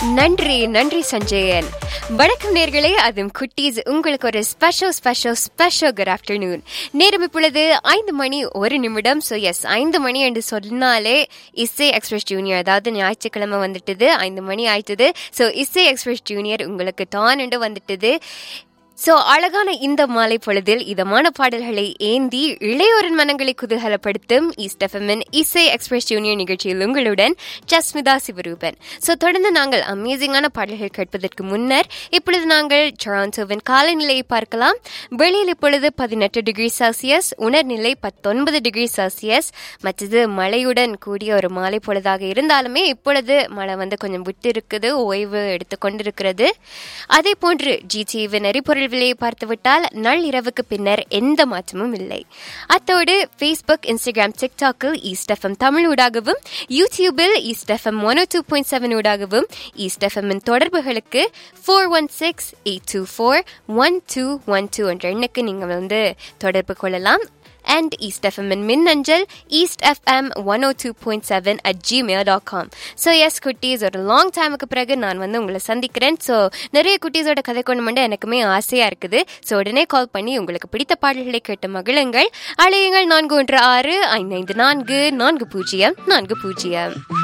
நன்றி நன்றி சஞ்சயன் வணக்கம் நேர்களே அதுவும் குட்டீஸ் உங்களுக்கு ஒரு special special special good afternoon நேரம் இப்பொழுது ஐந்து மணி ஒரு நிமிடம் ஸோ எஸ் ஐந்து மணி என்று சொன்னாலே இசை எக்ஸ்பிரஸ் ஜூனியர் அதாவது ஞாயிற்றுக்கிழமை வந்துட்டுது ஐந்து மணி ஆயிட்டுது ஸோ இசை எக்ஸ்பிரஸ் ஜூனியர் உங்களுக்கு தான் என்று வந்துட்டுது ஸோ அழகான இந்த மாலை பொழுதில் இதமான பாடல்களை ஏந்தி இளையோரின் மனங்களை குதூகலப்படுத்தும் ஈஸ்ட் எஃப்எம்மின் இசை எக்ஸ்பிரஸ் ஜூனியர் நிகழ்ச்சியில் உங்களுடன் ஜஸ்மிதா சிவரூபன் ஸோ தொடர்ந்து நாங்கள் அமேசிங்கான பாடல்கள் கேட்பதற்கு முன்னர் இப்பொழுது நாங்கள் டொராண்டோவின் காலநிலையை பார்க்கலாம் வெளியில் இப்பொழுது பதினெட்டு டிகிரி செல்சியஸ் உணர்நிலை பத்தொன்பது டிகிரி செல்சியஸ் மற்றது மழையுடன் கூடிய ஒரு மாலை பொழுதாக இருந்தாலுமே இப்பொழுது மழை வந்து கொஞ்சம் விட்டு இருக்குது ஓய்வு எடுத்து கொண்டிருக்கிறது அதே போன்று ஜிடிவின் எரிபொருள் விலையை பார்த்துவிட்டால் நள்ளிரவுக்கு பின்னர் எந்த மாற்றமும் இல்லை அத்தோடு ஃபேஸ்புக் இன்ஸ்டாகிராம் டிக்டாக்கில் ஈஸ்ட் எஃப்எம் தமிழ் ஊடாகவும் யூடியூபில் East FM one two point seven ஊடாகவும் ஈஸ்ட் எஃப்எம்மின் தொடர்புகளுக்கு four one six eight two four one two one two என்ற எண்ணுக்கு நீங்கள் வந்து தொடர்பு கொள்ளலாம் அண்ட் ஈஸ்ட் எஃப்எம்மின் மின்னஞ்சல் East FM one O two point seven at Gmail dot com so yes குட்டீஸ் ஒரு லாங் டைமுக்கு பிறகு நான் வந்து உங்களை சந்திக்கிறேன் ஸோ நிறைய குட்டீஸோட கதை கொண்டு மட்டும் எனக்குமே ஆசையாக இருக்குது ஸோ உடனே கால் பண்ணி உங்களுக்கு பிடித்த பாடல்களை கேட்டு மகிழுங்கள் அழையுங்கள் நான்கு ஒன்று ஆறு ஐந்து ஐந்து நான்கு நான்கு பூஜ்ஜியம் நான்கு பூஜ்ஜியம்